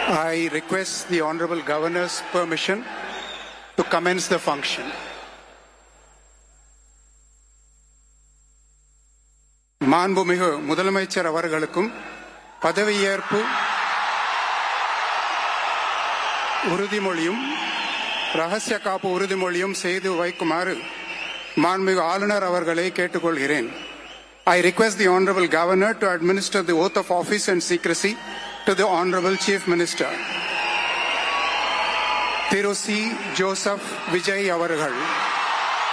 I request the Honorable Governor's permission to commence the function. மாண்புமிகு முதலமைச்சர் அவர்களுக்கும் பதவியேற்பு உறுதிமொழியும் ரகசிய காப்பு உறுதிமொழியும் செய்து வைக்குமாறு மாண்புமிகு ஆளுநர் அவர்களை கேட்டுக்கொள்கிறேன் I request the Honorable Governor to administer the oath of office and secrecy to the Honorable Chief Minister. திரு சி ஜோசப் விஜய் அவர்கள்